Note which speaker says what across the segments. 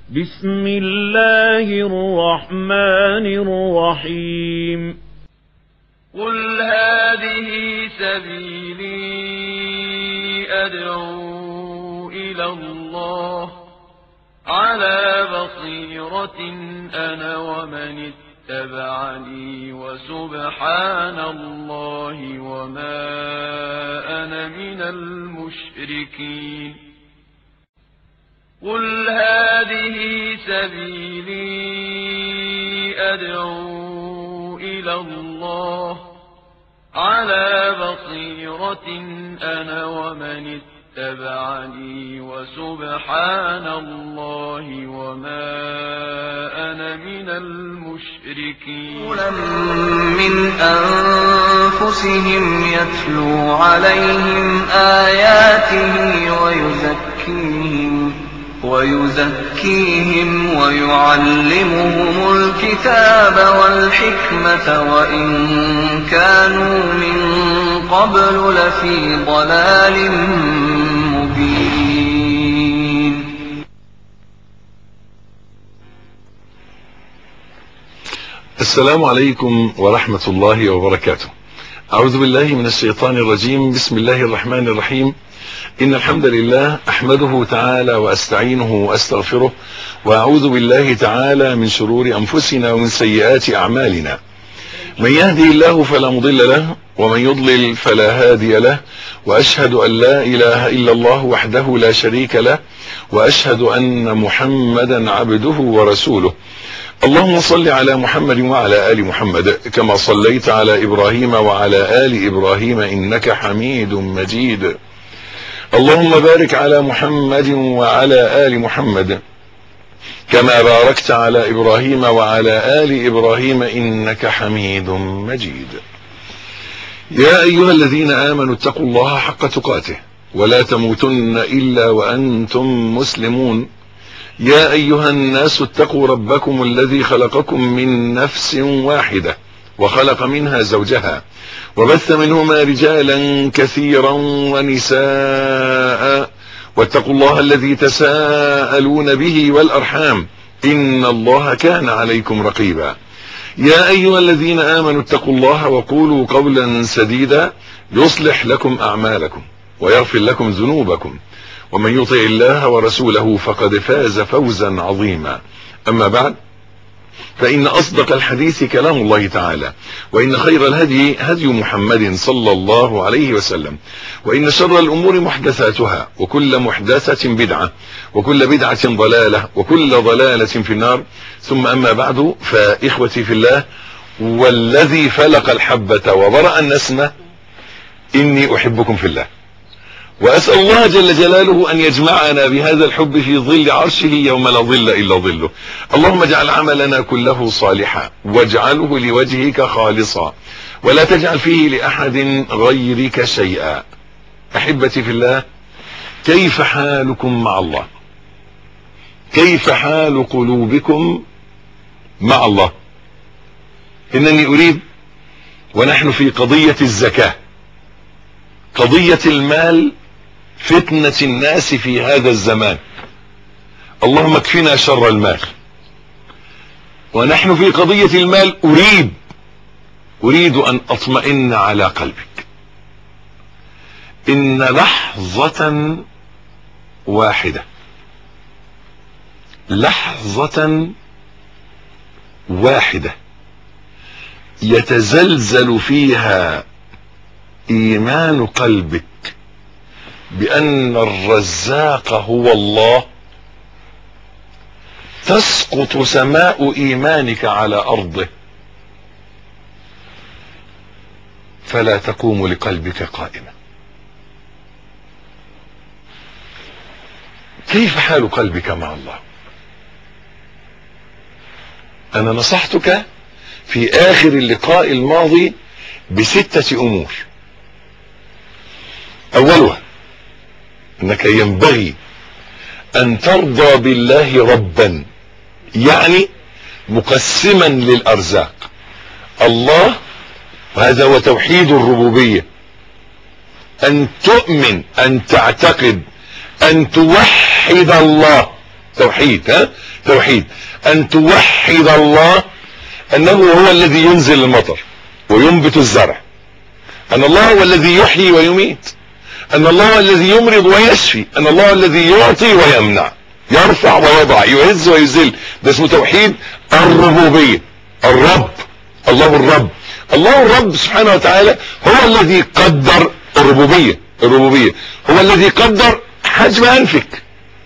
Speaker 1: بسم الله الرحمن الرحيم
Speaker 2: قل هذه سبيلي أدعو إلى الله على بصيرة أنا ومن اتبعني وسبحان الله وما أنا من المشركين قل هذه سبيلي أدعو إلى الله على بصيرة أنا ومن اتبعني وسبحان الله وما أنا من المشركين
Speaker 3: رسولا من أنفسهم يتلو عليهم آياته ويزكيهم ويزكيهم ويعلمهم الكتاب والحكمة وإن كانوا من قبل لفي ضلال مبين
Speaker 4: السلام عليكم ورحمة الله وبركاته أعوذ بالله من الشيطان الرجيم بسم الله الرحمن الرحيم إن الحمد لله أحمده تعالى وأستعينه وأستغفره وأعوذ بالله تعالى من شرور أنفسنا ومن سيئات أعمالنا من يهدي الله فلا مضل له ومن يضلل فلا هادي له وأشهد أن لا إله إلا الله وحده لا شريك له وأشهد أن محمدا عبده ورسوله اللهم صل على محمد وعلى آل محمد كما صليت على إبراهيم وعلى آل إبراهيم إنك حميد مجيد اللهم بارك على محمد وعلى آل محمد كما باركت على إبراهيم وعلى آل إبراهيم إنك حميد مجيد يا أيها الذين آمنوا اتقوا الله حق تقاته ولا تموتن إلا وأنتم مسلمون يا أيها الناس اتقوا ربكم الذي خلقكم من نفس واحدة وخلق منها زوجها وبث منهما رجالا كثيرا ونساء واتقوا الله الذي تساءلون به والأرحام إن الله كان عليكم رقيبا يا أيها الذين آمنوا اتقوا الله وقولوا قولا سديدا يصلح لكم أعمالكم ويغفر لكم ذنوبكم ومن يطع الله ورسوله فقد فاز فوزا عظيما أما بعد فإن أصدق الحديث كلام الله تعالى وإن خير الهدي هدي محمد صلى الله عليه وسلم وإن شر الأمور محدثاتها وكل محدثة بدعة وكل بدعة ضلالة وكل ضلالة في النار ثم أما بعد فإخوتي في الله والذي فلق الحبة وبرأ النسمة إني أحبكم في الله وأسأل الله جل جلاله أن يجمعنا بهذا الحب في ظل عرشه يوم لا ظل إلا ظله اللهم اجعل عملنا كله صالحا واجعله لوجهك خالصا ولا تجعل فيه لأحد غيرك شيئا أحبتي في الله كيف حالكم مع الله كيف حال قلوبكم مع الله إنني أريد ونحن في قضية الزكاة قضية المال فتنة الناس في هذا الزمان اللهم اكفنا شر المال ونحن في قضية المال أريد أريد أن أطمئن على قلبك إن لحظة واحدة لحظة واحدة يتزلزل فيها إيمان قلبك بأن الرزاق هو الله تسقط سماء إيمانك على أرضه فلا تقوم لقلبك قائمة كيف حال قلبك مع الله أنا نصحتك في آخر اللقاء الماضي بستة أمور أولها انك ينبغي ان ترضى بالله ربا يعني مقسما للارزاق الله وهذا هو توحيد الربوبية ان تؤمن ان تعتقد ان توحد الله توحيد ها توحيد ان توحد الله انه هو الذي ينزل المطر وينبت الزرع ان الله هو الذي يحيي ويميت ان الله هو الذي يمرض ويشفي ان الله هو الذي يعطي ويمنع يرفع ويضع يعز ويذل ده اسمه توحيد الربوبيه الرب الله الرب الله الرب سبحانه وتعالى هو الذي قدر الربوبيه الربوبيه هو الذي قدر حجم انفك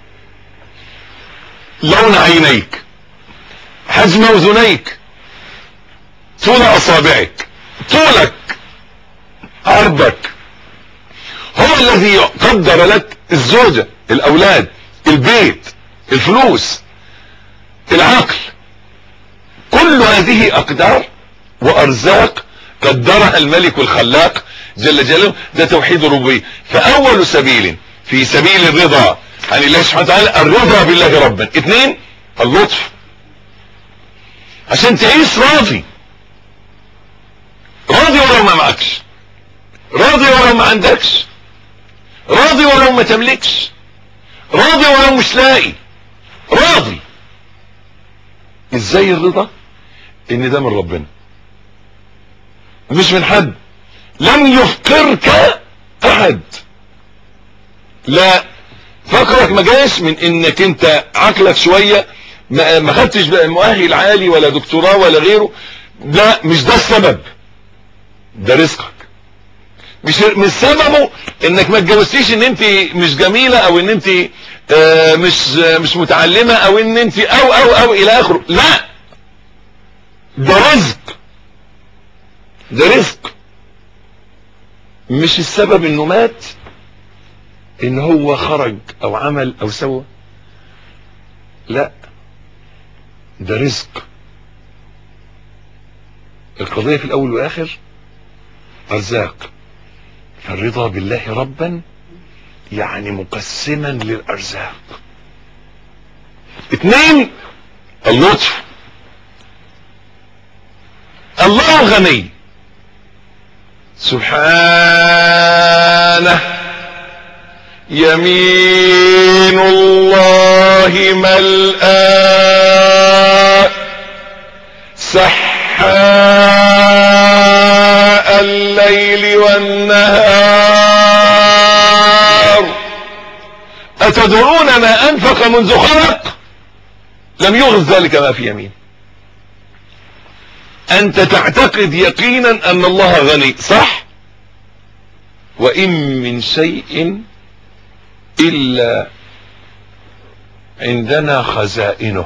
Speaker 4: لون عينيك حجم اذنيك طول اصابعك طولك عرضك هو الذي قدر لك الزوجة الاولاد البيت الفلوس العقل كل هذه اقدار وارزاق قدرها الملك الخلاق جل جلاله ده توحيد الربوبيه فاول سبيل في سبيل الرضا عن الله سبحانه وتعالى الرضا بالله ربا اثنين اللطف عشان تعيش راضي راضي ولو ما معكش راضي ولو ما عندكش راضي ولو ما تملكش راضي ولو مش لاقي راضي ازاي الرضا ان ده من ربنا مش من حد لم يفقرك احد لا فقرك ما جاش من انك انت عقلك شوية ما ما خدتش بقى مؤهل عالي ولا دكتوراه ولا غيره لا مش ده السبب ده رزقك مش مش سببه انك ما اتجوزتيش ان انت مش جميلة او ان انت آه مش آه مش متعلمة او ان انت او او او الى اخره لا ده رزق ده رزق مش السبب انه مات ان هو خرج او عمل او سوى لا ده رزق القضية في الاول والاخر ارزاق فالرضا بالله ربا يعني مقسما للارزاق اثنين اللطف الله غني سبحانه يمين الله ملآ سحاء الليل والنهار أتدرون ما أنفق منذ خلق لم يغز ذلك ما في يمين أنت تعتقد يقينا أن الله غني صح وإن من شيء إلا عندنا خزائنه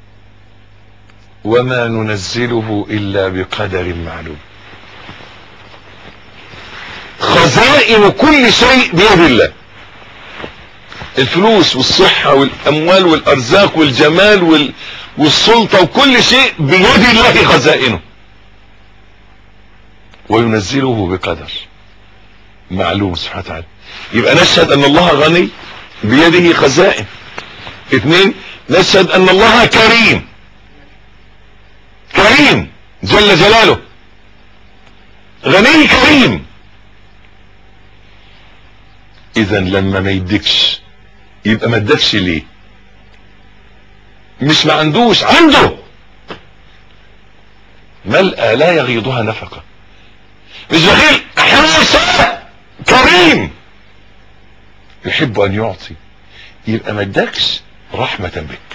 Speaker 4: وما ننزله إلا بقدر معلوم خزائن كل شيء بيد الله الفلوس والصحة والأموال والأرزاق والجمال وال... والسلطة وكل شيء بيد الله خزائنه وينزله بقدر معلوم سبحانه وتعالى يبقى نشهد ان الله غني بيده خزائن اثنين نشهد ان الله كريم كريم جل جلاله غني كريم اذا لما ما يدكش يبقى ما ادكش ليه مش ما عندوش عنده ملأ لا يغيضها نفقة مش بخيل حرصة كريم يحب ان يعطي يبقى ما ادكش رحمة بك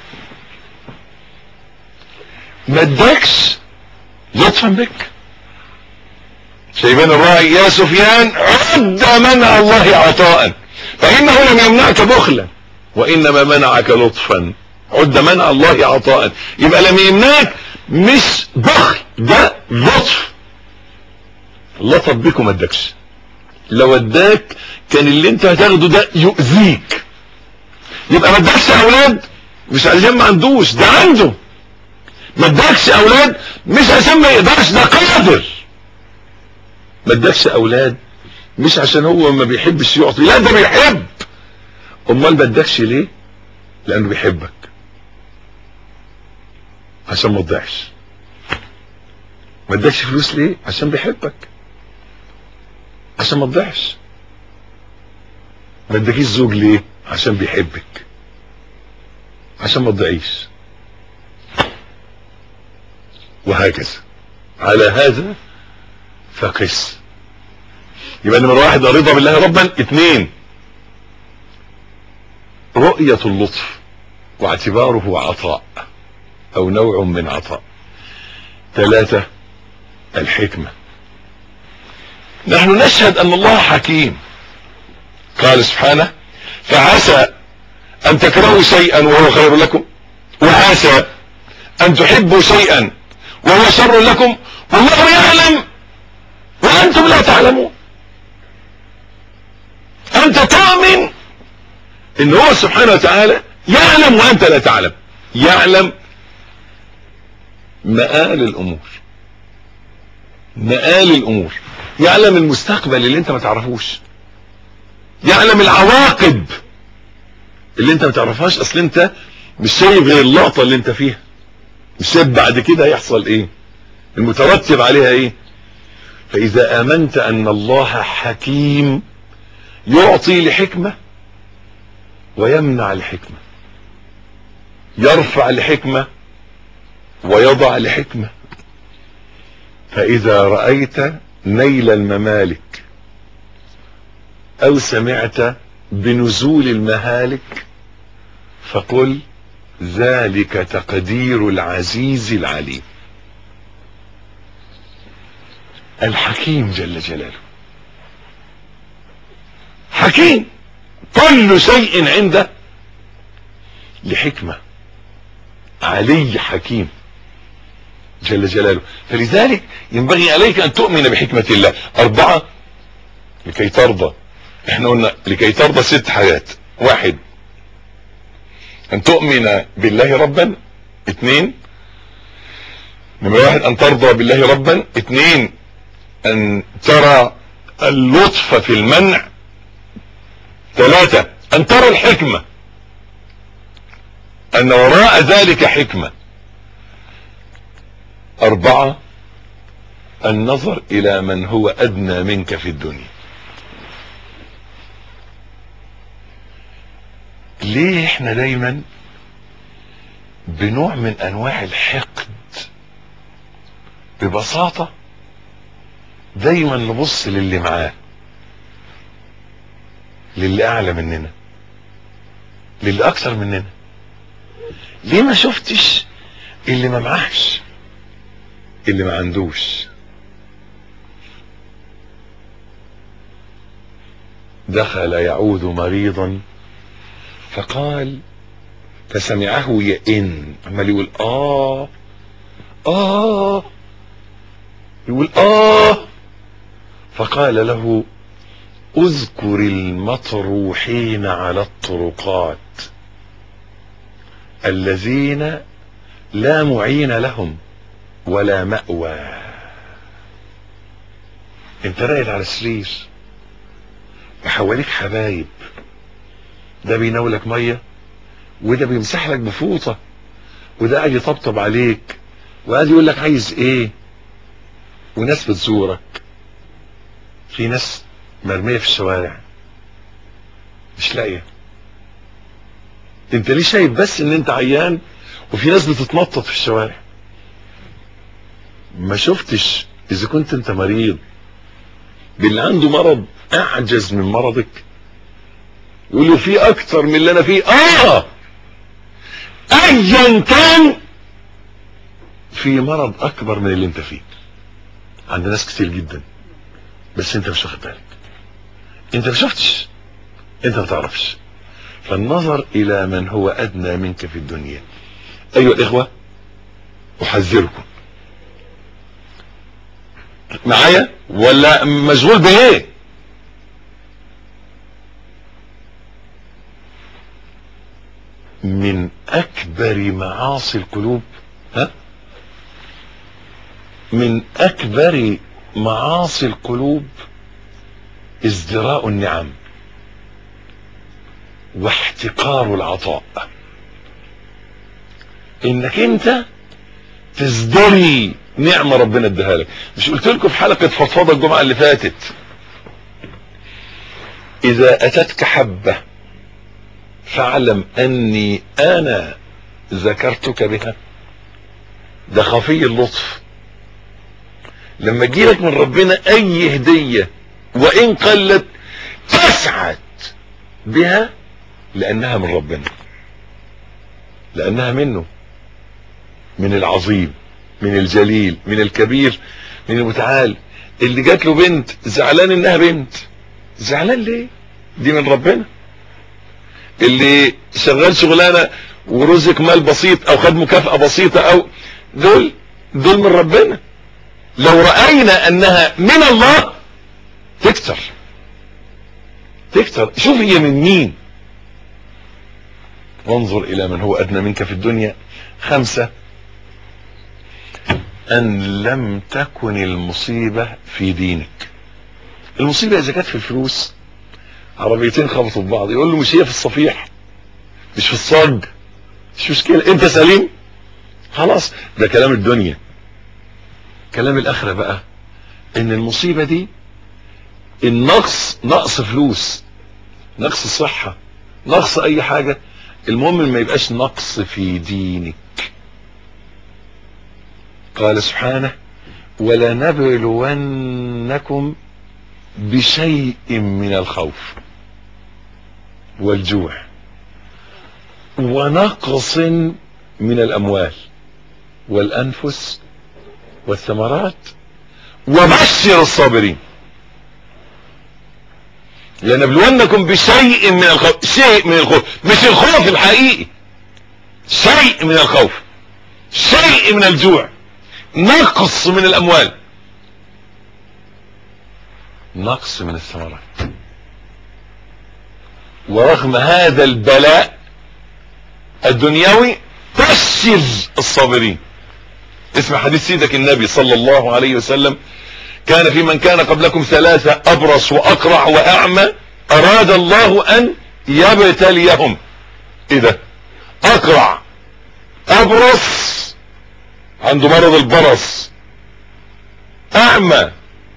Speaker 4: ما ادكش لطفا بك شيبان الراعي يا سفيان عد منع الله عطاء فانه لم يمنعك بخلا وانما منعك لطفا عد منع الله عطاء يبقى لم يمنعك مش بخل ده لطف لطف بك وما ادكش لو اداك كان اللي انت هتاخده ده يؤذيك يبقى ما ادكش اولاد مش عشان ما عندوش ده عنده ما ادكش اولاد مش عشان ما يقدرش ده قادر ما ادكش اولاد مش عشان هو ما بيحبش يعطي لا ده بيحب امال ما ادكش ليه لانه بيحبك عشان ما تضيعش ما ادكش فلوس ليه عشان بيحبك عشان ما تضيعش ما ادكيش زوج ليه عشان بيحبك عشان ما تضيعيش وهكذا على هذا فقس يبقى نمرة واحد الرضا بالله ربا اثنين رؤية اللطف واعتباره عطاء او نوع من عطاء ثلاثة الحكمة نحن نشهد ان الله حكيم قال سبحانه فعسى ان تكرهوا شيئا وهو خير لكم وعسى ان تحبوا شيئا وهو شر لكم والله يعلم وانتم لا تعلمون انت تؤمن ان هو سبحانه وتعالى يعلم وانت لا تعلم يعلم مآل الامور مآل الامور يعلم المستقبل اللي انت ما تعرفوش يعلم العواقب اللي انت ما تعرفهاش اصل انت مش شايف غير اللقطة اللي انت فيها مش شايف بعد كده هيحصل ايه المترتب عليها ايه فاذا امنت ان الله حكيم يعطي لحكمة ويمنع لحكمة يرفع لحكمة ويضع لحكمة فاذا رأيت نيل الممالك او سمعت بنزول المهالك فقل ذلك تقدير العزيز العليم الحكيم جل جلاله حكيم كل شيء عنده لحكمة علي حكيم جل جلاله فلذلك ينبغي عليك ان تؤمن بحكمة الله اربعة لكي ترضى احنا قلنا لكي ترضى ست حاجات واحد ان تؤمن بالله ربا اثنين نمرة واحد ان ترضى بالله ربا اثنين ان ترى اللطف في المنع ثلاثة ان ترى الحكمة ان وراء ذلك حكمة اربعة النظر الى من هو ادنى منك في الدنيا ليه احنا دايما بنوع من انواع الحقد ببساطة دايما نبص للي معاه للي اعلى مننا للي اكثر مننا ليه ما شفتش اللي ما معاهش اللي ما عندوش دخل يعود مريضا فقال فسمعه يئن عمال يقول اه اه يقول اه فقال له اذكر المطروحين على الطرقات الذين لا معين لهم ولا مأوى انت راقد على سرير وحواليك حبايب ده بيناولك ميه وده بيمسح لك بفوطه وده قاعد يطبطب عليك وقاعد يقول لك عايز ايه وناس بتزورك في ناس مرميه في الشوارع مش لاقيه انت ليه شايف بس ان انت عيان وفي ناس بتتنطط في الشوارع ما شفتش اذا كنت انت مريض باللي عنده مرض اعجز من مرضك يقول له في اكتر من اللي انا فيه اه ايا كان في مرض اكبر من اللي انت فيه عند ناس كتير جدا بس انت مش واخد بالك انت ما شفتش انت ما تعرفش فالنظر الى من هو ادنى منك في الدنيا ايها الاخوة احذركم معايا ولا مشغول بايه من اكبر معاصي القلوب ها من اكبر معاصي القلوب ازدراء النعم واحتقار العطاء انك انت تزدري نعمة ربنا اداها لك مش قلت لكم في حلقة فضفضة الجمعة اللي فاتت اذا اتتك حبة فاعلم اني انا ذكرتك بها ده خفي اللطف لما تجيلك من ربنا اي هدية وان قلت تسعد بها لانها من ربنا لانها منه من العظيم من الجليل من الكبير من المتعال اللي جات له بنت زعلان انها بنت زعلان ليه دي من ربنا اللي شغال شغلانه ورزق مال بسيط او خد مكافأة بسيطة او دول دول من ربنا لو رأينا انها من الله تكتر تكتر شوف هي من مين وانظر الى من هو ادنى منك في الدنيا خمسة ان لم تكن المصيبة في دينك المصيبة اذا كانت في الفلوس عربيتين خبطوا في بعض يقول له مش هي في الصفيح مش في الصاج مش مشكلة انت سليم خلاص ده كلام الدنيا كلام الاخرة بقى ان المصيبة دي النقص نقص فلوس نقص صحة نقص اي حاجة المهم ما يبقاش نقص في دينك قال سبحانه ولنبلونكم بشيء من الخوف والجوع ونقص من الاموال والانفس والثمرات وبشر الصابرين لنبلونكم بشيء من الخوف شيء من الخوف مش الخوف الحقيقي شيء من الخوف شيء من الجوع نقص من الاموال نقص من الثمرات ورغم هذا البلاء الدنيوي بشر الصابرين اسمع حديث سيدك النبي صلى الله عليه وسلم كان في من كان قبلكم ثلاثة أبرص وأقرع وأعمى أراد الله أن يبتليهم إيه ده أقرع أبرص عنده مرض البرص أعمى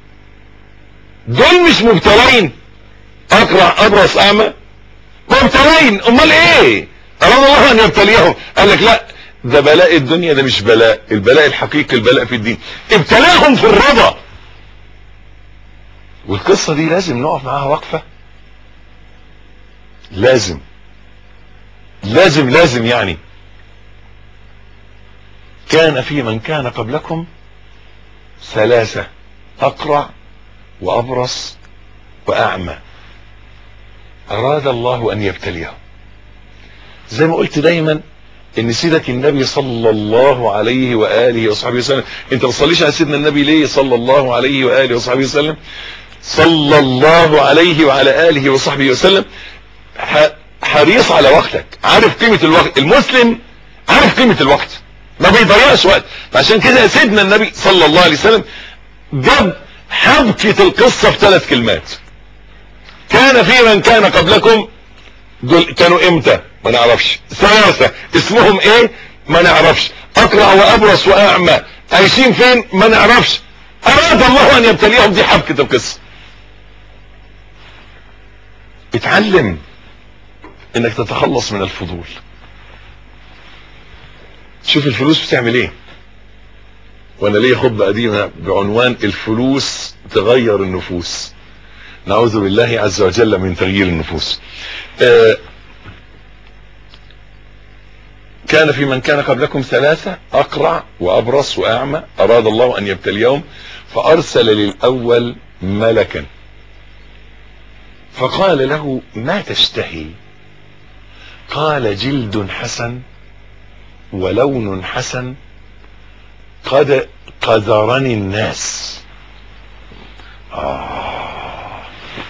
Speaker 4: دول مش مبتلين أقرع أبرص أعمى مبتلين أمال إيه أراد الله أن يبتليهم قال لك لا ده بلاء الدنيا ده مش بلاء البلاء الحقيقي البلاء في الدين ابتلاهم في الرضا والقصة دي لازم نقف معاها وقفة لازم لازم لازم يعني كان في من كان قبلكم ثلاثة أقرع وأبرص وأعمى أراد الله أن يبتليهم زي ما قلت دايما ان سيدك النبي صلى الله عليه وآله وصحبه وسلم انت ما تصليش على سيدنا النبي ليه صلى الله عليه وآله وصحبه وسلم صلى الله عليه وعلى آله وصحبه وسلم حريص على وقتك عارف قيمة الوقت المسلم عارف قيمة الوقت ما بيضيعش وقت عشان كده سيدنا النبي صلى الله عليه وسلم جاب حبكة القصة في ثلاث كلمات كان في من كان قبلكم دول كانوا امتى ما نعرفش ثلاثة اسمهم ايه ما نعرفش اقرع وابرص واعمى عايشين فين ما نعرفش اراد الله ان يبتليهم دي حبكة القصة اتعلم انك تتخلص من الفضول شوف الفلوس بتعمل ايه وانا ليا خطبة قديمة بعنوان الفلوس تغير النفوس نعوذ بالله عز وجل من تغيير النفوس آه كان في من كان قبلكم ثلاثة أقرع وأبرص وأعمى أراد الله أن يبتليهم فأرسل للأول ملكا فقال له ما تشتهي قال جلد حسن ولون حسن قد قذرني الناس آه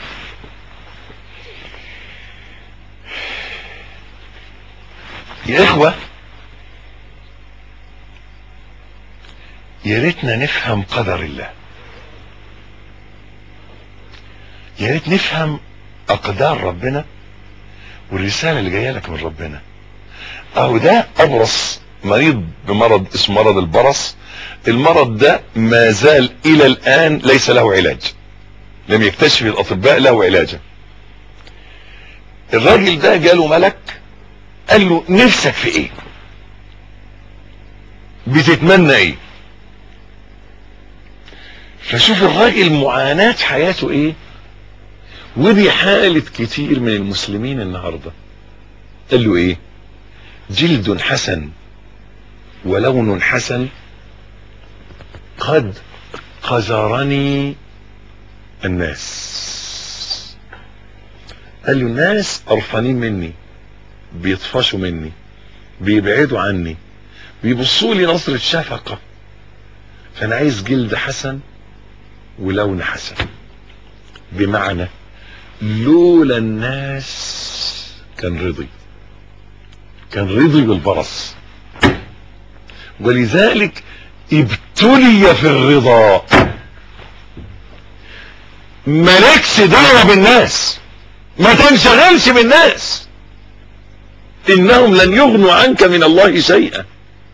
Speaker 4: يا إخوة يا ريتنا نفهم قدر الله يا ريت نفهم أقدار ربنا والرسالة اللي جاية لك من ربنا أهو ده أبرص مريض بمرض اسمه مرض البرص المرض ده ما زال إلى الآن ليس له علاج لم يكتشف الأطباء له علاجا الراجل ده جاله ملك قال له نفسك في ايه بتتمنى ايه فشوف الراجل معاناة حياته ايه ودي حالة كتير من المسلمين النهاردة قال له ايه جلد حسن ولون حسن قد قذرني الناس قال له الناس قرفانين مني بيطفشوا مني بيبعدوا عني بيبصوا لي نظرة شفقة فانا عايز جلد حسن ولون حسن بمعنى لولا الناس كان رضي كان رضي بالبرص ولذلك ابتلي في الرضا مالكش دعوة بالناس ما تنشغلش بالناس انهم لن يغنوا عنك من الله شيئا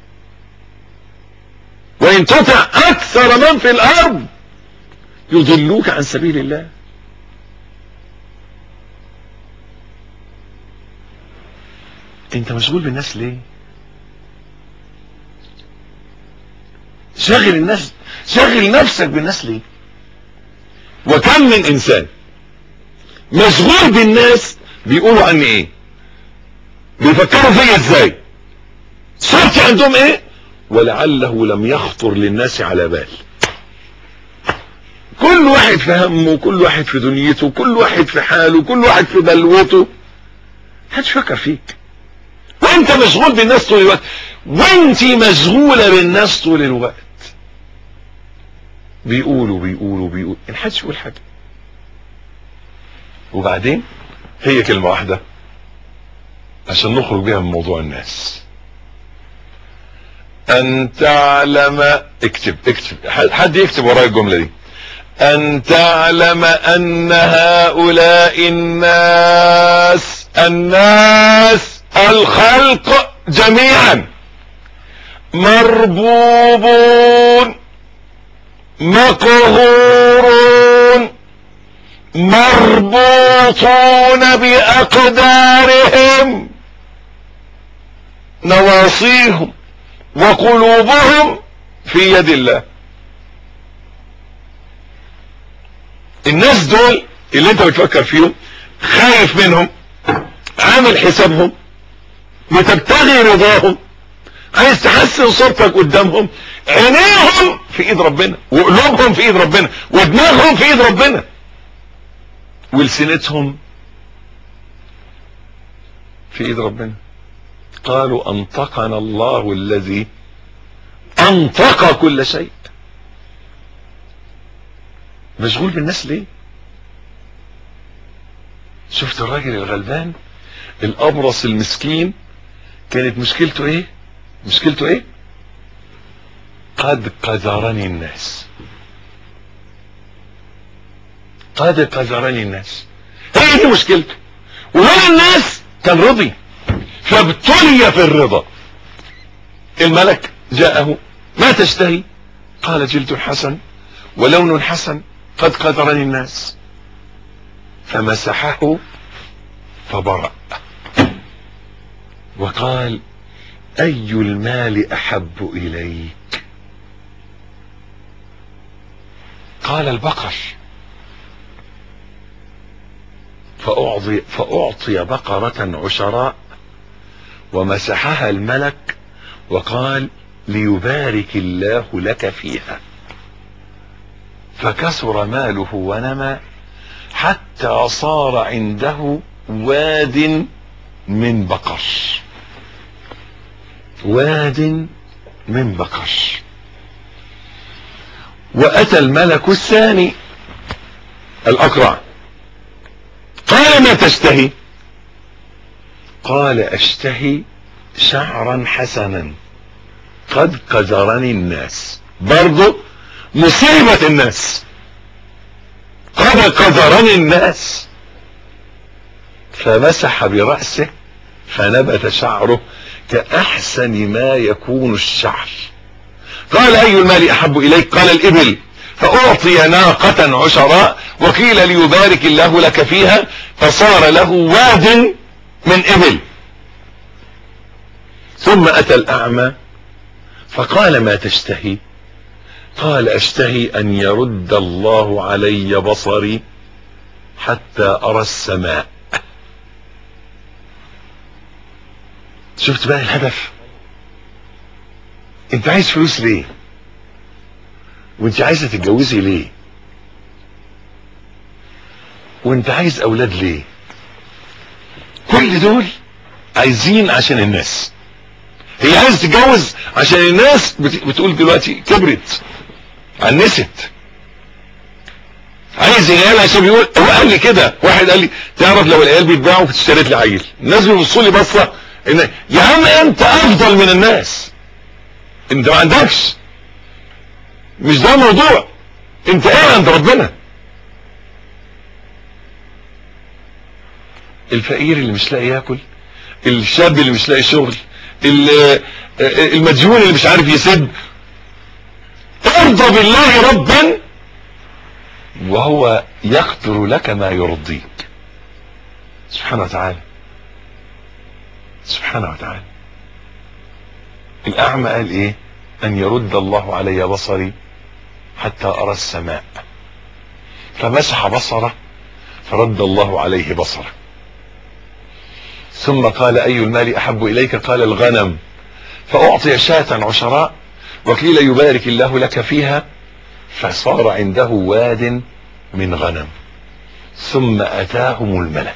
Speaker 4: وان تطع اكثر من في الارض يضلوك عن سبيل الله انت مشغول بالناس ليه شغل الناس شغل نفسك بالناس ليه وكم من انسان مشغول بالناس بيقولوا عني ايه بيفكروا فيا ازاي صورتي عندهم ايه ولعله لم يخطر للناس على بال كل واحد في همه كل واحد في دنيته كل واحد في حاله كل واحد في بلوته محدش فكر فيك وانت مشغول بالناس طول الوقت وانت مشغولة بالناس طول الوقت بيقولوا بيقولوا بيقولوا محدش يقول حاجة وبعدين هي كلمة واحدة عشان نخرج بيها من موضوع الناس ان تعلم اكتب اكتب حد يكتب ورايا الجملة دي ان تعلم ان هؤلاء الناس الناس الخلق جميعا مربوبون مقهورون مربوطون بأقدارهم نواصيهم وقلوبهم في يد الله الناس دول اللي انت بتفكر فيهم خايف منهم عامل حسابهم بتبتغي رضاهم عايز تحسن صورتك قدامهم عينيهم في ايد ربنا وقلوبهم في ايد ربنا ودماغهم في ايد ربنا ولسنتهم في ايد ربنا قالوا انطقنا الله الذي انطق كل شيء مشغول بالناس ليه شفت الراجل الغلبان الابرص المسكين كانت مشكلته ايه مشكلته ايه قد قذرني الناس قد قذرني الناس هي دي مشكلته وهو الناس كان رضي فابتلي في الرضا الملك جاءه ما تشتهي قال جلد حسن ولون حسن قد قذرني الناس فمسحه فبرأ وقال أي المال أحب إليك قال البقر فأعطي, فأعطي بقرة عشراء ومسحها الملك وقال ليبارك الله لك فيها فكثر ماله ونمى حتى صار عنده واد من بقر واد من بقر واتى الملك الثاني الاقرع قال ما تشتهي قال اشتهي شعرا حسنا قد قذرني الناس برضو مصيبة الناس قد قذرني الناس فمسح برأسه فنبت شعره كأحسن ما يكون الشعر قال أي المال أحب إليك قال الإبل فأعطي ناقة عشراء وقيل ليبارك الله لك فيها فصار له واد من إبل ثم أتى الأعمى فقال ما تشتهي قال اشتهي ان يرد الله علي بصري حتى ارى السماء شفت بقى الهدف انت عايز فلوس ليه وانت عايزه تتجوزي ليه وانت عايز اولاد ليه كل دول عايزين عشان الناس هي عايز تتجوز عشان الناس بت- بتقول دلوقتي كبرت عنست عايز عيال عشان بيقول هو قال لي كده واحد قال لي تعرف لو العيال بيتباعوا كنت اشتريت لي عيل الناس بيبصوا لي بصه ان يا عم انت افضل من الناس انت ما عندكش مش ده الموضوع انت ايه عند ربنا الفقير اللي مش لاقي ياكل الشاب اللي مش لاقي شغل ال- المديون اللي مش عارف يسد ارضى بالله ربا وهو يقدر لك ما يرضيك سبحانه وتعالى سبحانه وتعالى الأعمى قال إيه أن يرد الله علي بصري حتى أرى السماء فمسح بصره فرد الله عليه بصره ثم قال أي المال أحب إليك قال الغنم فأعطي شاة عشراء وقيل يبارك الله لك فيها فصار عنده واد من غنم ثم أتاهم الملك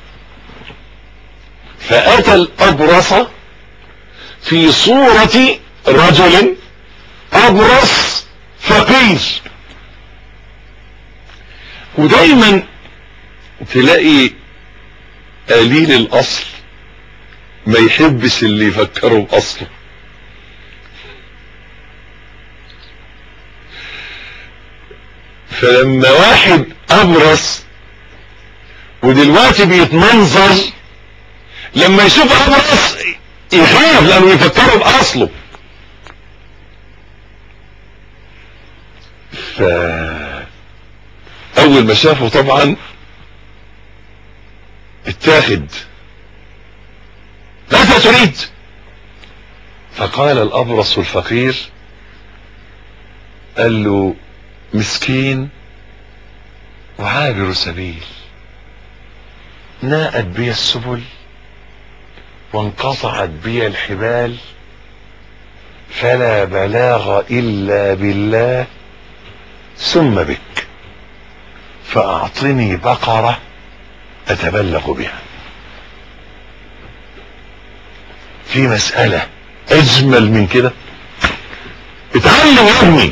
Speaker 4: فأتى الأبرص في صورة رجل أبرص فقير ودايما تلاقي قليل الأصل ما يحبش اللي يفكروا بأصله فلما واحد أبرص ودلوقتي بيتمنظر لما يشوف أبرص يخاف لأنه يفكروا بأصله ف أول ما شافه طبعا اتاخد ماذا تريد فقال الأبرص الفقير قال له مسكين وعابر سبيل ناءت بي السبل وانقطعت بي الحبال فلا بلاغ إلا بالله ثم بك فأعطني بقرة أتبلغ بها في مسألة أجمل من كده اتعلم يا ابني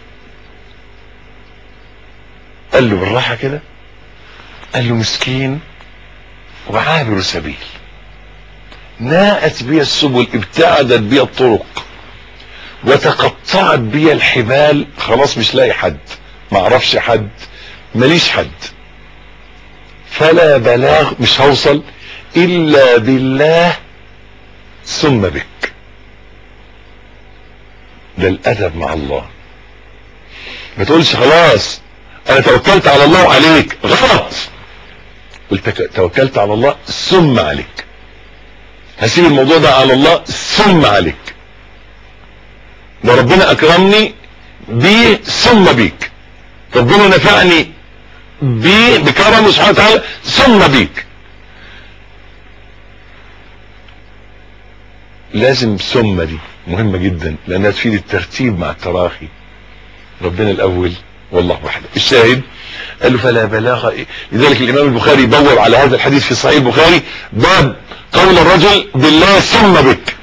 Speaker 4: قال له بالراحة كده قال له مسكين وعابر سبيل ناءت بي السبل ابتعدت بي الطرق وتقطعت بي الحبال خلاص مش لاقي حد ما اعرفش حد ماليش حد فلا بلاغ مش هوصل الا بالله ثم بك ده الادب مع الله ما تقولش خلاص انا توكلت على الله وعليك غلط قلت توكلت على الله ثم عليك هسيب الموضوع ده على الله ثم عليك ده ربنا اكرمني بيه ثم بيك ربنا نفعني بيه بكرمه سبحانه وتعالى ثم بيك لازم ثم دي مهمة جدا لانها تفيد الترتيب مع التراخي ربنا الاول والله وحده الشاهد قال له فلا بلاغ إيه؟ لذلك الامام البخاري بوب على هذا الحديث في صحيح البخاري باب قول الرجل بالله ثم بك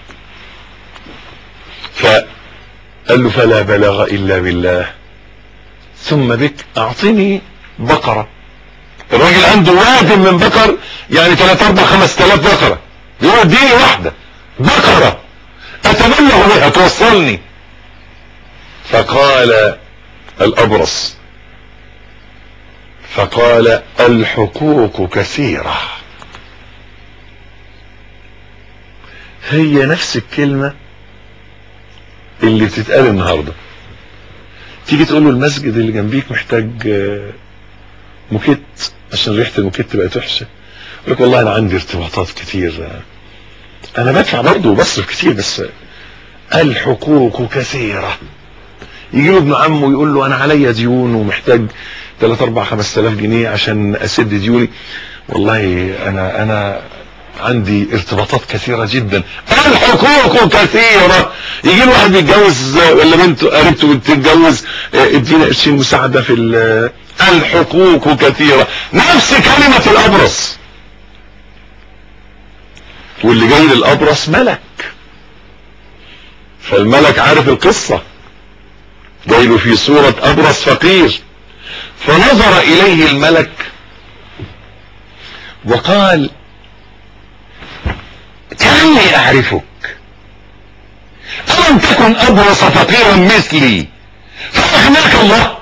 Speaker 4: فقال له فلا بلاغ الا بالله ثم بك اعطني بقرة الراجل عنده واد من بقر يعني 3 4 5000 بقرة يقول اديني واحدة بقرة اتبلغ بها توصلني فقال الابرص فقال الحقوق كثيرة هي نفس الكلمة اللي بتتقال النهاردة تيجي تقول له المسجد اللي جنبيك محتاج موكيت عشان ريحة الموكيت بقت وحشة يقول لك والله انا عندي ارتباطات كتير انا بدفع برضه وبصرف كتير بس الحقوق كثيرة يجي له ابن عمه يقول له انا عليا ديون ومحتاج 3 4 5000 جنيه عشان اسد ديوني والله انا انا عندي ارتباطات كثيرة جدا الحقوق كثيرة يجي له واحد بيتجوز ولا بنته قريبته بتتجوز اه، ادينا قرشين مساعدة في ال- الحقوق كثيرة نفس كلمة الابرص واللي جاي للابرص ملك فالملك عارف القصة جاي له في صورة ابرص فقير فنظر اليه الملك وقال كأني أعرفك ألم تكن أبرص فقيرا مثلي فأغناك الله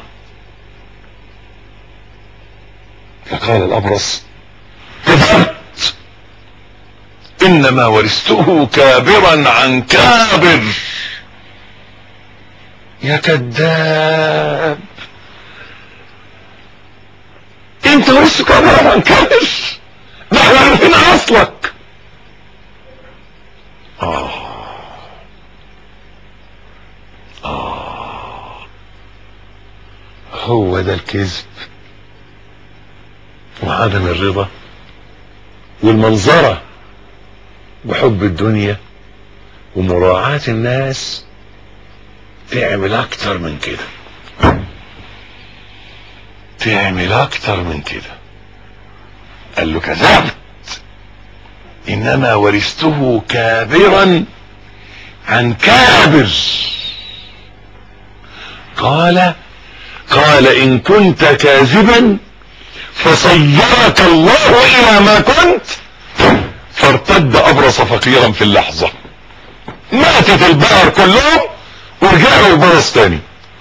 Speaker 4: فقال الأبرص كذبت إنما ورثته كابرا عن كابر يا كذاب انت ورثت كابرا عن كابر ده احنا عارفين اصلك هو ده الكذب وعدم الرضا والمنظرة وحب الدنيا ومراعاة الناس تعمل اكتر من كده تعمل اكتر من كده قال له كذبت انما ورثته كابرا عن كابر قال قال ان كنت كاذبا فصيرك الله الى ما كنت فارتد ابرص فقيرا في اللحظة ماتت البقر كلهم ورجعوا البرص تاني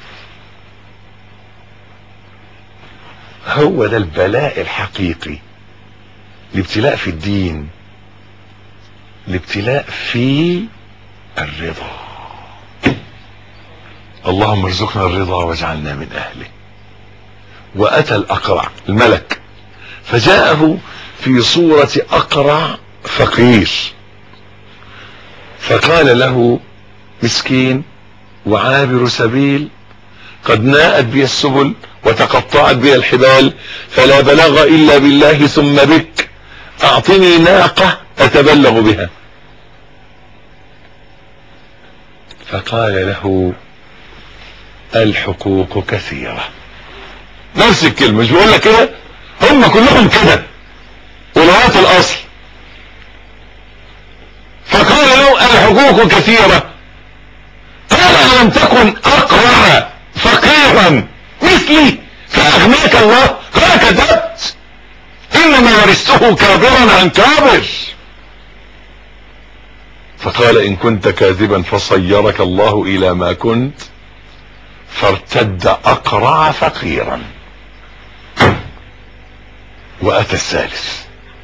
Speaker 4: هو ده البلاء الحقيقي الابتلاء في الدين الابتلاء في الرضا اللهم ارزقنا الرضا واجعلنا من اهله واتى الاقرع الملك فجاءه في صورة اقرع فقير فقال له مسكين وعابر سبيل قد ناءت بي السبل وتقطعت بي الحبال فلا بلغ الا بالله ثم بك اعطني ناقة اتبلغ بها فقال له الحقوق كثيرة نفس الكلمة مش بقول لك كده هم كلهم كده ولغاية الاصل فقال له الحقوق كثيرة قال ألم تكن أقرع فقيرا مثلي فأغناك الله قال كذبت إنما ورثته كابرا عن كابر فقال إن كنت كاذبا فصيرك الله إلى ما كنت فارتد أقرع فقيرا وأتى الثالث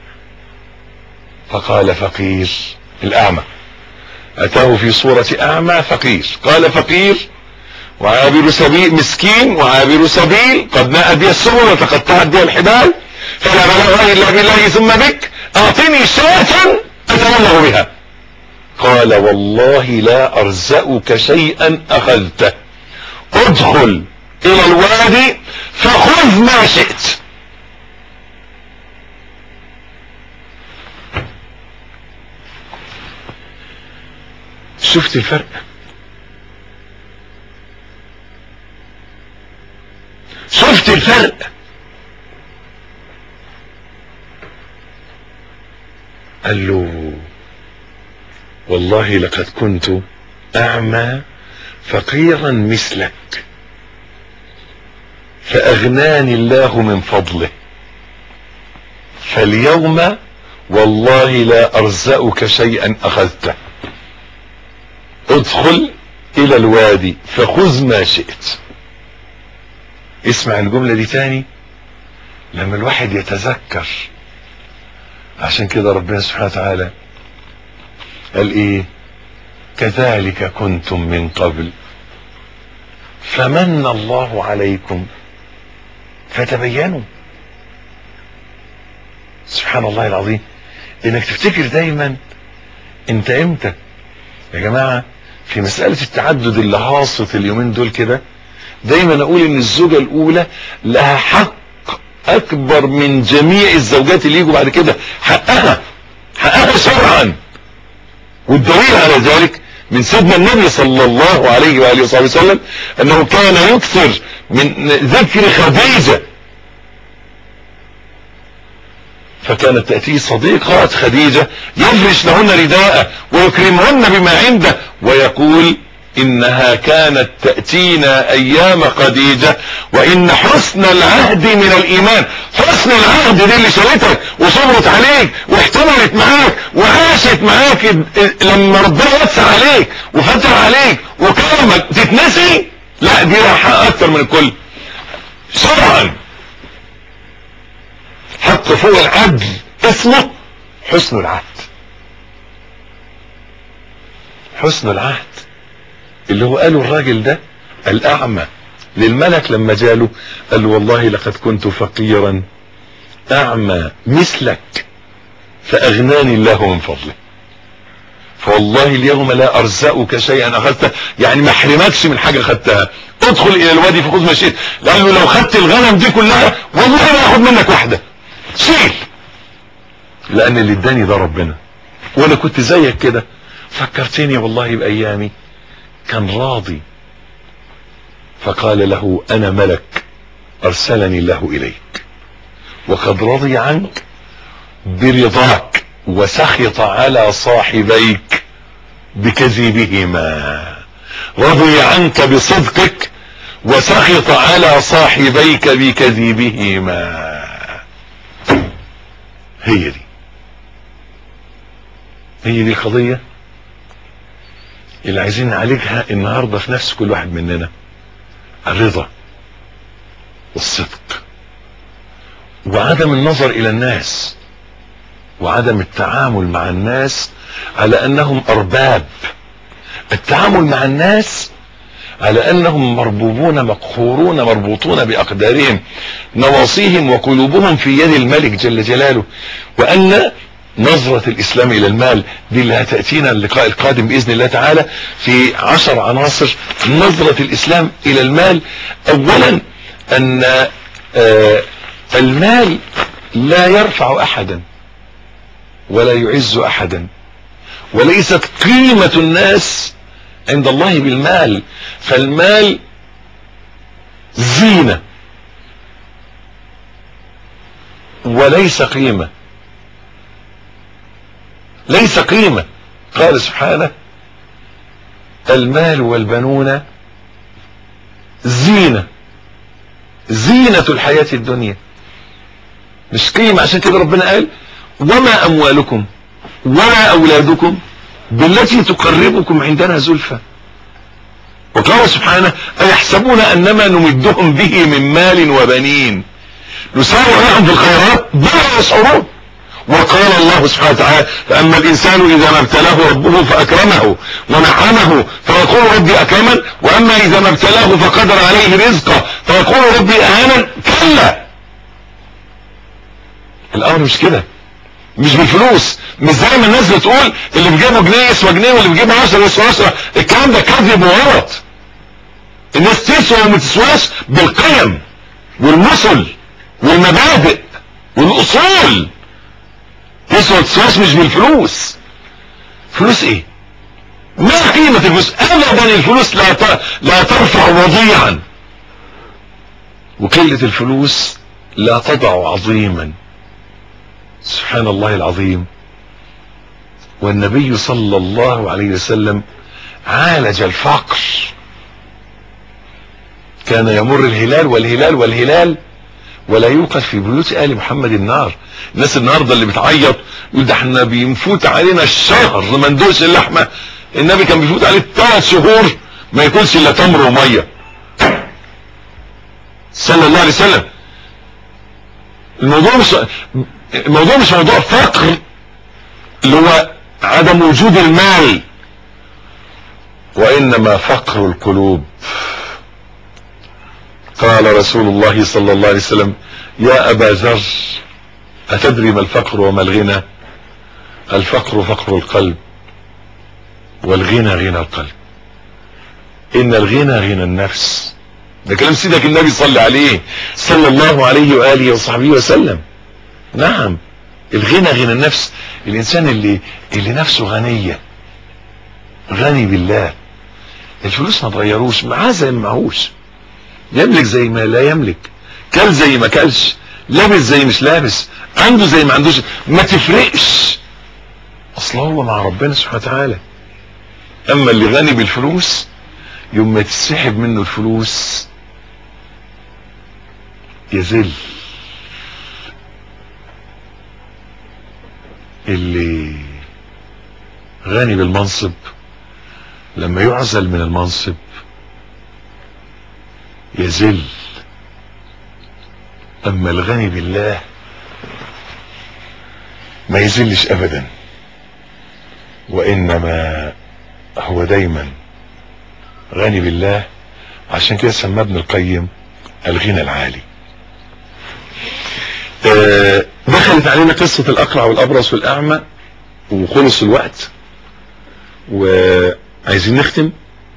Speaker 4: فقال فقير الأعمى أتاه في صورة أعمى فقير قال فقير وعابر سبيل مسكين وعابر سبيل قد ناءت بي السبل وتقطعت بي الحبال فلا بلغ إلا بالله ثم بك أعطني شاة أتبلغ بها قال والله لا أرزأك شيئا أخذته ادخل إلى الوادي فخذ ما شئت شفت الفرق شفت الفرق قال له والله لقد كنت اعمى فقيرا مثلك فاغناني الله من فضله فاليوم والله لا ارزأك شيئا اخذته ادخل الى الوادي فخذ ما شئت اسمع الجملة دي تاني لما الواحد يتذكر عشان كده ربنا سبحانه وتعالى قال ايه كذلك كنتم من قبل فمن الله عليكم فتبينوا سبحان الله العظيم انك تفتكر دايما انت امتى يا جماعة في مسألة التعدد اللي هاصت اليومين دول كده دايما اقول ان الزوجة الاولى لها حق اكبر من جميع الزوجات اللي يجوا بعد كده حقها حقها شرعا والدليل على ذلك من سيدنا النبي صلى الله عليه وآله وصحبه وسلم انه كان يكثر من ذكر خديجة فكانت تأتيه صديقات خديجة يفرش لهن رداء ويكرمهن بما عنده ويقول انها كانت تأتينا ايام خديجة وان حسن العهد من الايمان حسن العهد دي اللي شالتك وصبرت عليك واحتملت معاك وعاشت معاك لما ربنا وسع عليك وفتح عليك وكرمك تتنسي لا دي لها حق اكتر من الكل شرعا حق فوق العدل اسمه حسن العهد حسن العهد اللي هو قاله الراجل ده الاعمى للملك لما جاله قال له والله لقد كنت فقيرا اعمى مثلك فاغناني الله من فضله فوالله اليوم لا ارزقك شيئا اخذته يعني ما احرمكش من حاجه اخذتها ادخل الى الوادي فخذ ما شئت قال له لو خدت الغنم دي كلها والله ما اخد منك واحده شيل لان اللي اداني ده ربنا وانا كنت زيك كده فكرتني والله بايامي كان راضي فقال له انا ملك ارسلني الله اليك وقد رضي عنك برضاك وسخط على صاحبيك بكذبهما رضي عنك بصدقك وسخط على صاحبيك بكذبهما هي دي هي دي القضية اللي عايزين نعالجها النهاردة في نفس كل واحد مننا الرضا والصدق وعدم النظر الى الناس وعدم التعامل مع الناس على انهم ارباب التعامل مع الناس على انهم مربوبون مقهورون مربوطون باقدارهم نواصيهم وقلوبهم في يد الملك جل جلاله وان نظرة الاسلام الى المال دي اللي هتأتينا اللقاء القادم باذن الله تعالى في عشر عناصر نظرة الاسلام الى المال اولا ان آه المال لا يرفع احدا ولا يعز احدا وليست قيمة الناس عند الله بالمال فالمال زينة وليس قيمة ليس قيمة قال سبحانه المال والبنون زينة زينة الحياة الدنيا مش قيمة عشان كده ربنا قال وما أموالكم ولا أولادكم بالتي تقربكم عندنا زلفى وقال سبحانه أيحسبون أنما نمدهم به من مال وبنين نسارع لهم في الخيرات بلا يشعرون وقال الله سبحانه وتعالى فأما الإنسان إذا ما ابتلاه ربه فأكرمه ونعمه فيقول ربي أكرمن وأما إذا ما ابتلاه فقدر عليه رزقه فيقول ربي أهانا كلا الأمر مش كده مش بالفلوس مش زي ما الناس بتقول اللي بيجيبوا جنيه يسوى جنيه واللي بيجيبوا 10 يسوى 10 الكلام ده كذب وغلط الناس تسوى وما تسواش بالقيم والمثل والمبادئ والاصول تسوى تسواش مش بالفلوس فلوس ايه ما قيمة الفلوس ابدا الفلوس لا لا ترفع وضيعا وقلة الفلوس لا تضع عظيما سبحان الله العظيم والنبي صلى الله عليه وسلم عالج الفقر كان يمر الهلال والهلال والهلال ولا يوقد في بيوت آل محمد النار الناس النهاردة اللي بتعيط يقول ده احنا بينفوت علينا الشهر ما ندوش اللحمة النبي كان بيفوت عليه ثلاث شهور ما ياكلش الا تمر وميه صلى الله عليه وسلم الموضوع مش الموضوع مش موضوع فقر اللي هو عدم وجود المال وانما فقر القلوب قال رسول الله صلى الله عليه وسلم يا ابا ذر اتدري ما الفقر وما الغنى الفقر فقر القلب والغنى غنى القلب ان الغنى غنى النفس ده كلام سيدك النبي صلى عليه صلى الله عليه وآله وصحبه وسلم نعم الغنى غنى النفس الانسان اللي اللي نفسه غنية غني بالله الفلوس ما تغيروش معاه زي ما معهوش يملك زي ما لا يملك كل زي ما كلش لابس زي مش لابس عنده زي ما عندوش ما تفرقش اصل هو مع ربنا سبحانه وتعالى اما اللي غني بالفلوس يوم ما تسحب منه الفلوس يذل اللي غني بالمنصب لما يعزل من المنصب يذل اما الغني بالله ما يذلش ابدا وانما هو دايما غني بالله عشان كده سماه ابن القيم الغنى العالي آه، دخلت علينا قصة الأقرع والأبرص والأعمى وخلص الوقت وعايزين نختم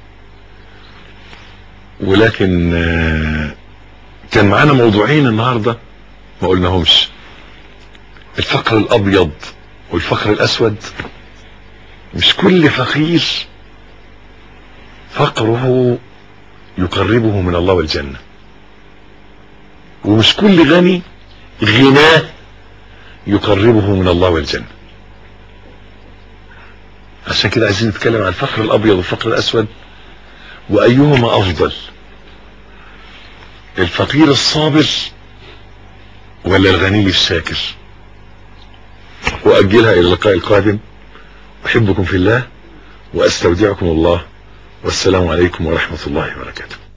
Speaker 4: ولكن آه، كان معانا موضوعين النهاردة ما قلناهمش الفقر الأبيض والفقر الأسود مش كل فقير فقره يقربه من الله والجنة ومش كل غني غناه يقربه من الله والجنة عشان كده عايزين نتكلم عن الفقر الابيض والفقر الاسود وايهما افضل الفقير الصابر ولا الغني الشاكر واجلها الى اللقاء القادم احبكم في الله واستودعكم الله والسلام عليكم ورحمة الله وبركاته